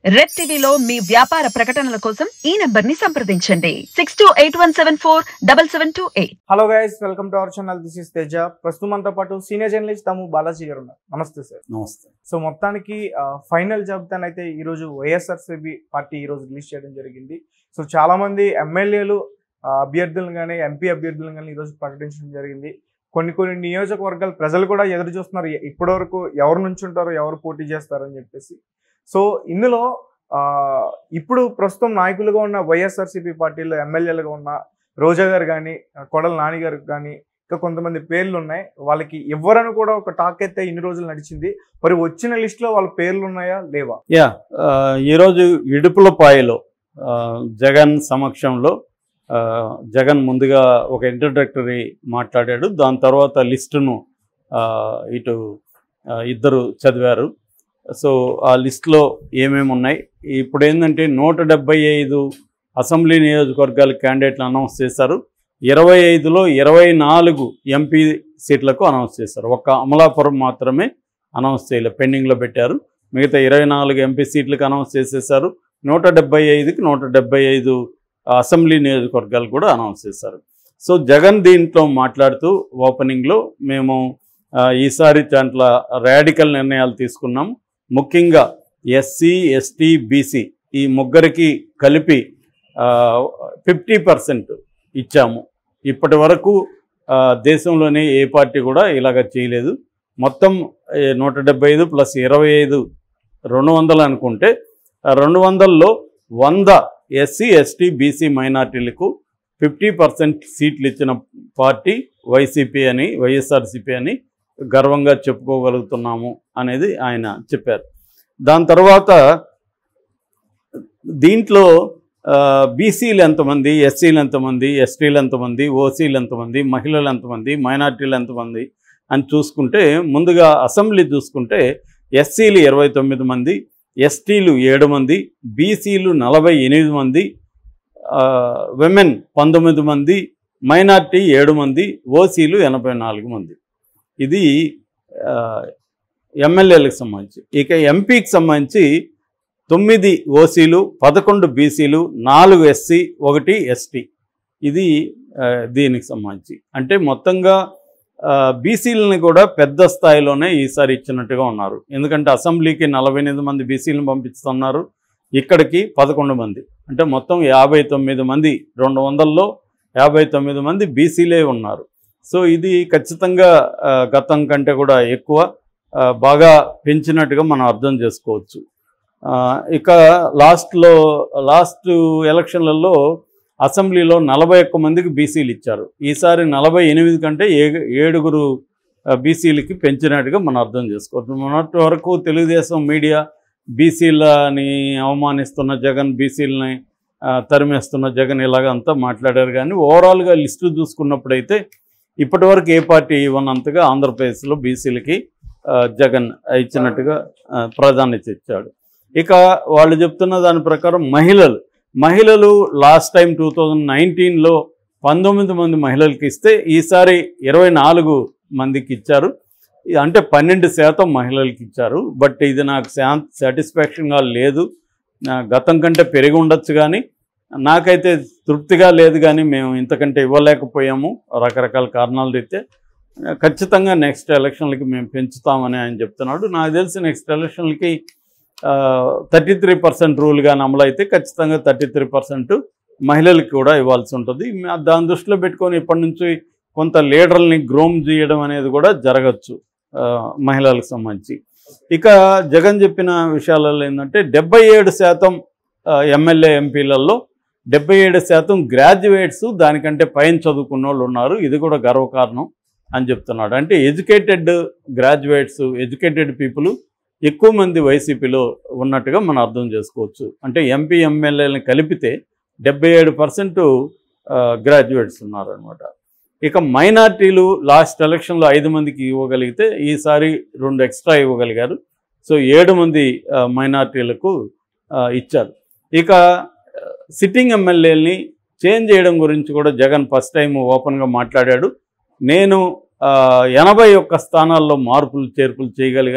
Red టీవీలో మీ వ్యాపార ప్రకటనల కోసం ఈ నంబర్ ని సంప్రదించండి six two eight one seven four double seven two eight hello guys welcome to our channel this is Teja ప్రస్తుతం మనతో పాటు సీనియర్ జర్నలిస్ట్ తాము బాలాజీ గారు ఉన్నారు నమస్తే సార్ నమస్తే సో మొత్తానికి ఫైనల్ జాబితాను అయితే ఈ రోజు వైఎస్ఆర్సీపీ పార్టీ ఈ రోజు రిలీజ్ చేయడం జరిగింది సో చాలా మంది ఎమ్మెల్యేలు అభ్యర్థులను కానీ ఎంపీ అభ్యర్థులను కానీ ఈ రోజు ప్రకటించడం జరిగింది కొన్ని కొన్ని నియోజకవర్గాలు ప్రజలు కూడా ఎదురు చూస్తున్నారు ఇప్పటి వరకు ఎవరు నుంచి ఉంటారో ఎవరు పోటీ చేస్తారో అని చెప్పేసి సో ఇందులో ఆ, ఇప్పుడు ప్రస్తుతం నాయకులుగా ఉన్న వైఎస్ఆర్సీపీ పార్టీలో ఎమ్మెల్యేలుగా ఉన్న రోజా గారు కానీ కొడల నాని గారు కానీ ఇంకా కొంతమంది పేర్లు ఉన్నాయి వాళ్ళకి ఇవ్వరని కూడా ఒక టాక్ అయితే ఇన్ని రోజులు నడిచింది మరి వచ్చిన లిస్ట్ లో వాళ్ళ పేర్లు ఉన్నాయా లేవా యా ఆ, ఈరోజు ఇడుపులపాయలో ఆ, జగన్ సమక్షంలో ఆ, జగన్ ముందుగా ఒక ఇంట్రడక్టరీ మాట్లాడాడు దాని తర్వాత లిస్టును ఆ, ఇటు ఆ, ఇద్దరు చదివారు సో ఆ లిస్టులో ఏమేమి ఉన్నాయి ఇప్పుడు ఏంటంటే నూట డెబ్బై ఐదు అసెంబ్లీ నియోజకవర్గాల క్యాండిడేట్లు అనౌన్స్ చేశారు ఇరవై ఐదులో ఇరవై నాలుగు ఎంపీ సీట్లకు అనౌన్స్ చేశారు ఒక్క అమలాపురం మాత్రమే అనౌన్స్ చేయలేదు పెండింగ్లో పెట్టారు మిగతా ఇరవై నాలుగు ఎంపీ సీట్లకు అనౌన్స్ చేసేసారు నూట డెబ్బై ఐదుకి నూట డెబ్బై ఐదు అసెంబ్లీ నియోజకవర్గాలు కూడా అనౌన్స్ చేశారు సో జగన్ దీంట్లో మాట్లాడుతూ ఓపెనింగ్లో మేము ఆ, ఈసారి దాంట్లో రాడికల్ నిర్ణయాలు తీసుకున్నాం ముఖ్యంగా ఎస్సీ ఎస్టీ బీసీ ఈ ముగ్గురికి కలిపి ఫిఫ్టీ పర్సెంట్ ఇచ్చాము ఇప్పటి వరకు ఆ, దేశంలోనే ఏ పార్టీ కూడా ఇలాగ చేయలేదు మొత్తం ఏ, నూట డెబ్బై ఐదు ప్లస్ ఇరవై ఐదు రెండు వందలు అనుకుంటే ఆ రెండు వందల్లో వంద ఎస్సీ ఎస్టీ బీసీ మైనార్టీలకు ఫిఫ్టీ పర్సెంట్ సీట్లు ఇచ్చిన పార్టీ వైసీపీ అని వైఎస్ఆర్సీపీ అని గర్వంగా చెప్పుకోగలుగుతున్నాము అనేది ఆయన చెప్పారు దాని తర్వాత దీంట్లో బీసీలు ఎంతమంది ఎస్సీలు ఎంతమంది ఎస్టీలు ఎంతమంది ఓసీలు ఎంతమంది మహిళలు ఎంతమంది మైనార్టీలు ఎంతమంది అని చూసుకుంటే ముందుగా అసెంబ్లీ చూసుకుంటే ఎస్సీలు ఇరవై తొమ్మిది మంది ఎస్టీలు ఏడు మంది బీసీలు నలభై ఎనిమిది మంది విమెన్ పంతొమ్మిది మంది మైనార్టీ ఏడు మంది ఓసీలు ఎనభై నాలుగు మంది ఇది ఆ, ఎమ్మెల్యేలకు సంబంధించి ఇక ఎంపీకి సంబంధించి తొమ్మిది ఓసీలు పదకొండు బీసీలు నాలుగు ఎస్సీ ఒకటి ఎస్టీ ఇది ఆ, దీనికి సంబంధించి అంటే మొత్తంగా బీసీలని కూడా పెద్ద స్థాయిలోనే ఈసారి ఇచ్చినట్టుగా ఉన్నారు ఎందుకంటే అసెంబ్లీకి నలభై ఎనిమిది మంది బీసీలను పంపిస్తున్నారు ఇక్కడికి పదకొండు మంది అంటే మొత్తం యాభై తొమ్మిది మంది రెండు వందల్లో యాభై తొమ్మిది మంది బీసీలే ఉన్నారు సో ఇది ఖచ్చితంగా ఆ, గతం కంటే కూడా ఎక్కువ ఆ, బాగా పెంచినట్టుగా మనం అర్థం చేసుకోవచ్చు ఆ, ఇక లాస్ట్లో లాస్ట్ ఎలక్షన్లలో అసెంబ్లీలో నలభై ఒక్క మందికి బీసీలు ఇచ్చారు ఈసారి నలభై ఎనిమిది కంటే ఏ ఏడుగురు ఆ, బీసీలకి పెంచినట్టుగా మనం అర్థం చేసుకోవచ్చు మొన్నటి వరకు తెలుగుదేశం మీడియా బీసీలని అవమానిస్తున్న జగన్ బీసీలని ఆ, తరిమేస్తున్న జగన్ ఇలాగ అంతా మాట్లాడారు కానీ ఓవరాల్గా లిస్టు చూసుకున్నప్పుడైతే ఇప్పటివరకు ఏ పార్టీ ఇవ్వనంతగా ఆంధ్రప్రదేశ్లో బీసీలకి ఆ, జగన్ ఇచ్చినట్టుగా ఆ, ప్రాధాన్యత ఇచ్చాడు ఇక వాళ్ళు చెప్తున్న దాని ప్రకారం మహిళలు మహిళలు లాస్ట్ టైం టూ థౌజండ్ నైన్టీన్లో పంతొమ్మిది మంది మహిళలకి ఇస్తే ఈసారి ఇరవై నాలుగు మందికి ఇచ్చారు ఇది అంటే పన్నెండు శాతం మహిళలకి ఇచ్చారు బట్ ఇది నాకు శా- సాటిస్ఫాక్షన్గా లేదు నా గతం కంటే పెరిగి ఉండొచ్చు కానీ నాకైతే తృప్తిగా లేదు కానీ మేము ఇంతకంటే ఇవ్వలేకపోయాము రకరకాల కారణాలు రీతే ఖచ్చితంగా నెక్స్ట్ ఎలక్షన్లకి మేము పెంచుతామని ఆయన చెప్తున్నాడు నాకు తెలిసి నెక్స్ట్ ఎలక్షన్లకి థర్టీ త్రీ పర్సెంట్ రూల్గా అమలైతే ఖచ్చితంగా థర్టీ త్రీ పర్సెంట్ మహిళలకు కూడా ఇవ్వాల్సి ఉంటుంది మ- దాన్ని దృష్టిలో పెట్టుకొని ఇప్పటి నుంచి కొంత లీడర్ని గ్రోమ్ చేయడం అనేది కూడా జరగచ్చు ఆ, మహిళలకు సంబంధించి ఇక జగన్ చెప్పిన విషయాలలో ఏంటంటే డెబ్బై ఏడు శాతం ఎమ్మెల్యే ఎంపీలలో డెబ్బై ఏడు శాతం గ్రాడ్యుయేట్స్ దానికంటే పైన చదువుకున్న వాళ్ళు ఉన్నారు ఇది కూడా గర్వకారణం అని చెప్తున్నాడు అంటే ఎడ్యుకేటెడ్ గ్రాడ్యుయేట్స్ ఎడ్యుకేటెడ్ పీపుల్ ఎక్కువ మంది వైసీపీలో ఉన్నట్టుగా మనం అర్థం చేసుకోవచ్చు అంటే ఎంపీ ఎమ్మెల్యేలను కలిపితే డెబ్బై ఏడు పర్సెంట్ గ్రాడ్యుయేట్స్ ఉన్నారనమాట ఇక మైనార్టీలు లాస్ట్ ఎలక్షన్లో ఐదు మందికి ఇవ్వగలిగితే ఈసారి రెండు ఎక్స్ట్రా ఇవ్వగలిగారు సో ఏడు మంది ఆ, మైనార్టీలకు ఆ, ఇచ్చారు ఇక సిట్టింగ్ ఎమ్మెల్యేలని చేంజ్ చేయడం గురించి కూడా జగన్ ఫస్ట్ టైం ఓపెన్గా మాట్లాడాడు నేను ఆ, ఎనభై ఒక్క స్థానాల్లో మార్పులు చేర్పులు చేయగలిగాను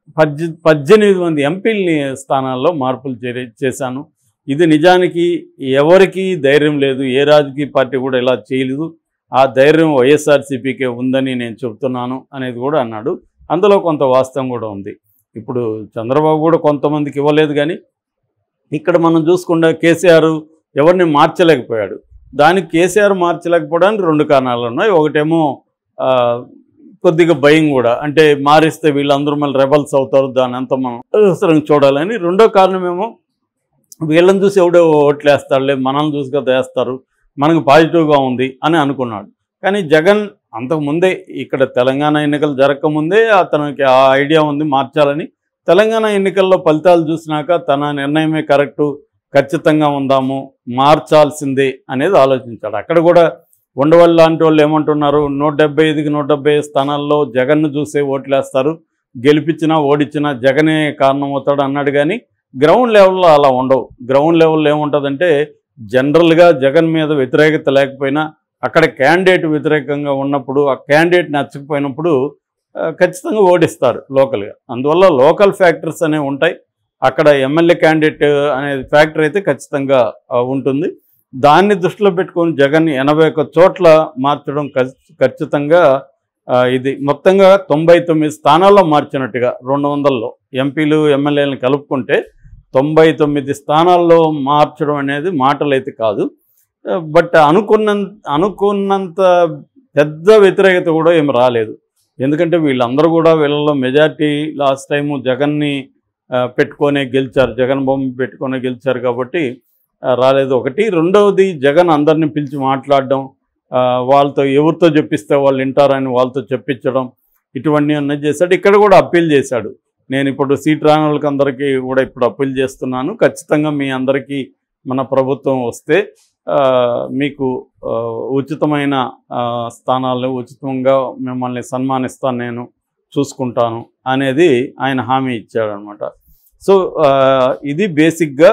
పద్దె పద్దెనిమిది మంది ఎంపీలని స్థానాల్లో మార్పులు చే చేశాను ఇది నిజానికి ఎవరికి ధైర్యం లేదు ఏ రాజకీయ పార్టీ కూడా ఇలా చేయలేదు ఆ ధైర్యం వైఎస్ఆర్సీపీకే ఉందని నేను చెప్తున్నాను అనేది కూడా అన్నాడు అందులో కొంత వాస్తవం కూడా ఉంది ఇప్పుడు చంద్రబాబు కూడా కొంతమందికి ఇవ్వలేదు కానీ ఇక్కడ మనం చూసుకుంటే కేసీఆర్ ఎవరిని మార్చలేకపోయాడు దానికి కేసీఆర్ మార్చలేకపోవడానికి రెండు కారణాలు ఉన్నాయి ఒకటేమో ఆ, కొద్దిగా భయం కూడా అంటే మారిస్తే వీళ్ళందరూ మళ్ళీ రెబల్స్ అవుతారు దాని అంతా మనం అవసరం చూడాలని రెండో కారణమేమో వీళ్ళని చూసి ఎవడో ఓట్లేస్తాడులే మనల్ని చూసి కదా వేస్తారు మనకు పాజిటివ్గా ఉంది అని అనుకున్నాడు కానీ జగన్ అంతకుముందే ఇక్కడ తెలంగాణ ఎన్నికలు జరగకముందే అతనికి ఆ ఐడియా ఉంది మార్చాలని తెలంగాణ ఎన్నికల్లో ఫలితాలు చూసినాక తన నిర్ణయమే కరెక్టు ఖచ్చితంగా ఉందాము మార్చాల్సిందే అనేది ఆలోచించాడు అక్కడ కూడా ఉండవల్లి లాంటి వాళ్ళు ఏమంటున్నారు నూట డెబ్బై ఐదుకి నూట డెబ్బై ఐదు స్థానాల్లో జగన్ను చూసే ఓట్లేస్తారు గెలిపించినా ఓడించినా జగనే కారణం అవుతాడు అన్నాడు కానీ గ్రౌండ్ లెవెల్లో అలా ఉండవు గ్రౌండ్ లెవెల్లో ఏముంటుందంటే జనరల్గా జగన్ మీద వ్యతిరేకత లేకపోయినా అక్కడ క్యాండిడేట్ వ్యతిరేకంగా ఉన్నప్పుడు ఆ క్యాండిడేట్ నచ్చకపోయినప్పుడు ఆ, ఖచ్చితంగా ఓడిస్తారు లోకల్గా అందువల్ల లోకల్ ఫ్యాక్టర్స్ అనేవి ఉంటాయి అక్కడ ఎమ్మెల్యే క్యాండిడేట్ అనేది ఫ్యాక్టర్ అయితే ఖచ్చితంగా ఆ, ఉంటుంది దాన్ని దృష్టిలో పెట్టుకొని జగన్ ఎనభై ఒక్క చోట్ల మార్చడం ఖచ్- ఖచ్చితంగా ఆ, ఇది మొత్తంగా తొంభై తొమ్మిది స్థానాల్లో మార్చినట్టుగా రెండు వందల్లో ఎంపీలు ఎమ్మెల్యేలను కలుపుకుంటే తొంభై తొమ్మిది స్థానాల్లో మార్చడం అనేది మాటలైతే కాదు ఆ, బట్ అనుకున్నంత అనుకున్నంత పెద్ద వ్యతిరేకత కూడా ఏమి రాలేదు ఎందుకంటే వీళ్ళందరూ కూడా వీళ్ళలో మెజార్టీ లాస్ట్ టైము జగన్ని ఆ, పెట్టుకొనే గెలిచారు జగన్ బొమ్మ పెట్టుకొనే గెలిచారు కాబట్టి ఆ, రాలేదు ఒకటి రెండవది జగన్ అందరిని పిలిచి మాట్లాడడం ఆ, వాళ్ళతో ఎవరితో చెప్పిస్తే వాళ్ళు వింటారని వాళ్ళతో చెప్పించడం ఇటువంటివి అన్నీ చేశాడు ఇక్కడ కూడా అప్పీల్ చేశాడు నేను ఇప్పుడు సీట్ రాని వాళ్ళకి అందరికీ కూడా ఇప్పుడు అప్పీల్ చేస్తున్నాను ఖచ్చితంగా మీ అందరికీ మన ప్రభుత్వం వస్తే ఆ, మీకు ఆ, ఉచితమైన ఆ, స్థానాలు ఉచితంగా మిమ్మల్ని సన్మానిస్తాను నేను చూసుకుంటాను అనేది ఆయన హామీ ఇచ్చాడనమాట సో ఆ, ఇది బేసిక్గా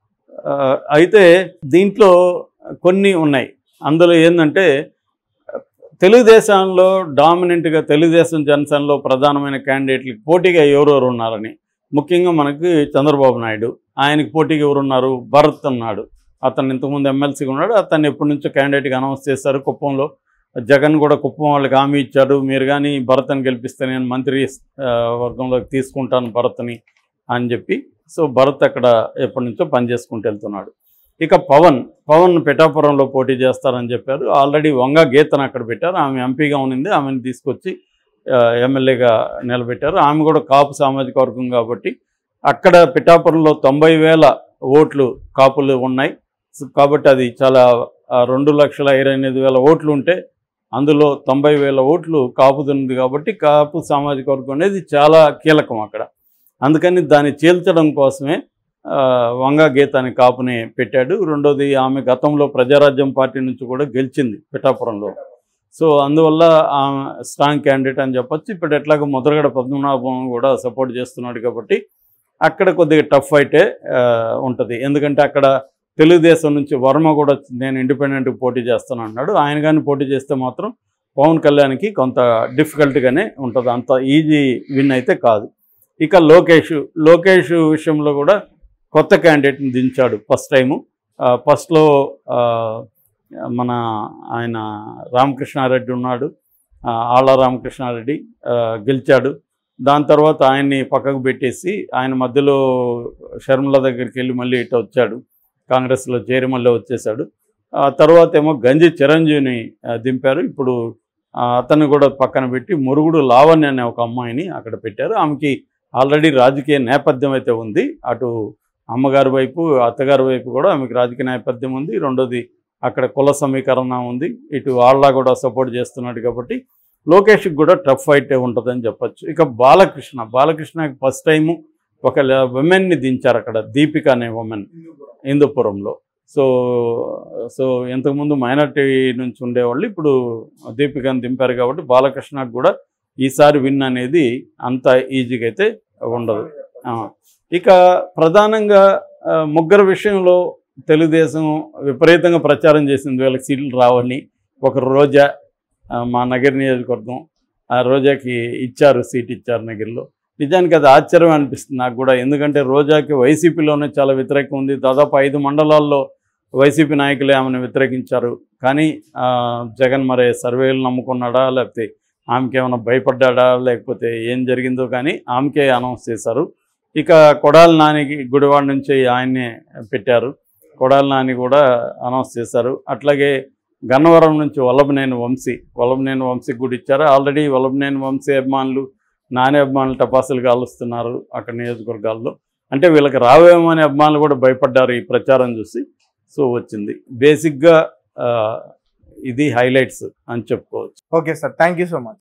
ఆ, అయితే దీంట్లో కొన్ని ఉన్నాయి అందులో ఏంటంటే తెలుగుదేశంలో డామినెంట్గా తెలుగుదేశం జనసేనలో ప్రధానమైన క్యాండిడేట్లకు పోటీగా ఎవరెవరు ఉన్నారని ముఖ్యంగా మనకి చంద్రబాబు నాయుడు ఆయనకి పోటీగా ఎవరున్నారు భరత్ ఉన్నాడు అతను ఇంతకుముందు ఎమ్మెల్సీగా ఉన్నాడు అతన్ని ఎప్పటి నుంచో క్యాండిడేట్గా అనౌన్స్ చేశారు కుప్పంలో జగన్ కూడా కుప్పం వాళ్ళకి హామీ ఇచ్చాడు మీరు కానీ భరత్ని గెలిపిస్తే నేను మంత్రి ఆ, వర్గంలోకి తీసుకుంటాను భరత్ని అని చెప్పి సో భరత్ అక్కడ ఎప్పటి నుంచో పనిచేసుకుంటూ వెళ్తున్నాడు ఇక పవన్ పవన్ పిఠాపురంలో పోటీ చేస్తారని చెప్పారు ఆల్రెడీ వంగ గీతను అక్కడ పెట్టారు ఆమె ఎంపీగా ఉన్నింది ఆమెను తీసుకొచ్చి ఆ, ఎమ్మెల్యేగా నిలబెట్టారు ఆమె కూడా కాపు సామాజిక వర్గం కాబట్టి అక్కడ పిఠాపురంలో తొంభై వేల ఓట్లు కాపులు ఉన్నాయి సో కాబట్టి అది చాలా ఆ, రెండు లక్షల ఇరవై ఎనిమిది వేల ఓట్లు ఉంటే అందులో తొంభై వేల ఓట్లు కాపుతుంది కాబట్టి కాపు సామాజిక వర్గం అనేది చాలా కీలకం అక్కడ అందుకని దాన్ని చీల్చడం కోసమే ఆ, వంగ గీత అనే కాపుని పెట్టాడు రెండోది ఆమె గతంలో ప్రజారాజ్యం పార్టీ నుంచి కూడా గెలిచింది పిఠాపురంలో సో అందువల్ల ఆమె స్ట్రాంగ్ క్యాండిడేట్ అని చెప్పొచ్చు ఇప్పుడు ఎట్లాగో ముద్రగడ పద్మనాభం కూడా సపోర్ట్ చేస్తున్నాడు కాబట్టి అక్కడ కొద్దిగా టఫ్ అయితే ఉంటుంది ఎందుకంటే అక్కడ తెలుగుదేశం నుంచి వర్మ కూడా నేను ఇండిపెండెంట్గా పోటీ చేస్తాను అన్నాడు ఆయన కానీ పోటీ చేస్తే మాత్రం పవన్ కళ్యాణ్కి కొంత డిఫికల్ట్గానే ఉంటుంది అంత ఈజీ విన్ అయితే కాదు ఇక లోకేష్ లోకేష్ విషయంలో కూడా కొత్త క్యాండిడేట్ని దించాడు ఫస్ట్ టైము ఫస్ట్లో మన ఆయన రామకృష్ణారెడ్డి ఉన్నాడు ఆ, ఆళ్ళ రామకృష్ణారెడ్డి ఆ, గెలిచాడు దాని తర్వాత ఆయన్ని పక్కకు పెట్టేసి ఆయన మధ్యలో షర్మిల దగ్గరికి వెళ్ళి మళ్ళీ ఇటు వచ్చాడు కాంగ్రెస్లో చేరి మళ్ళీ వచ్చేసాడు ఆ తర్వాత ఏమో గంజి చిరంజీవిని ఆ, దింపారు ఇప్పుడు ఆ, అతన్ని కూడా పక్కన పెట్టి మురుగుడు లావణ్య అనే ఒక అమ్మాయిని అక్కడ పెట్టారు ఆమెకి ఆల్రెడీ రాజకీయ నేపథ్యం అయితే ఉంది అటు అమ్మగారి వైపు అత్తగారి వైపు కూడా ఆమెకి రాజకీయ నేపథ్యం ఉంది రెండోది అక్కడ కుల సమీకరణ ఉంది ఇటు వాళ్ళ కూడా సపోర్ట్ చేస్తున్నాడు కాబట్టి లోకేష్కి కూడా టఫ్ ఫైట్ ఉంటుందని చెప్పొచ్చు ఇక బాలకృష్ణ బాలకృష్ణకి ఫస్ట్ టైము ఒక ఉమెన్ని దించారు అక్కడ దీపిక అనే ఉమెన్ హిందూపురంలో సో సో ఇంతకుముందు మైనార్టీ నుంచి ఉండేవాళ్ళు ఇప్పుడు దీపికను దింపారు కాబట్టి బాలకృష్ణకు కూడా ఈసారి విన్ అనేది అంత ఈజీగా అయితే ఉండదు ఆ. ఇక ప్రధానంగా ఆ, ముగ్గురు విషయంలో తెలుగుదేశం విపరీతంగా ప్రచారం చేసింది వీళ్ళకి సీట్లు రావని ఒక రోజా ఆ, మా నగర్ నియోజకవర్గం ఆ రోజాకి ఇచ్చారు సీట్ ఇచ్చారు నగర్లో నిజానికి అది ఆశ్చర్యం అనిపిస్తుంది నాకు కూడా ఎందుకంటే రోజాకి వైసీపీలోనే చాలా వ్యతిరేకం ఉంది దాదాపు ఐదు మండలాల్లో వైసీపీ నాయకులే ఆమెను వ్యతిరేకించారు కానీ ఆ, జగన్ మరి సర్వేలు నమ్ముకున్నాడా లేకపోతే ఆమెకి ఏమైనా భయపడ్డాడా లేకపోతే ఏం జరిగిందో కానీ ఆమెకే అనౌన్స్ చేశారు ఇక కొడాలి నానికి గుడివాడ నుంచి ఆయన్నే పెట్టారు కొడాలి నాని కూడా అనౌన్స్ చేశారు అట్లాగే గన్నవరం నుంచి వల్లభనేని వంశీ వల్లభనేని వంశీకి కూడా ఇచ్చారు ఆల్రెడీ వల్లభనేని వంశీ అభిమానులు నాని అభిమానులు టపాసులు కాలుస్తున్నారు అక్కడ నియోజకవర్గాల్లో అంటే వీళ్ళకి రావేమో అనే అభిమానులు కూడా భయపడ్డారు ఈ ప్రచారం చూసి సో వచ్చింది బేసిక్గా ఆ, ఇది హైలైట్స్ అని చెప్పుకోవచ్చు okay sir thank you so much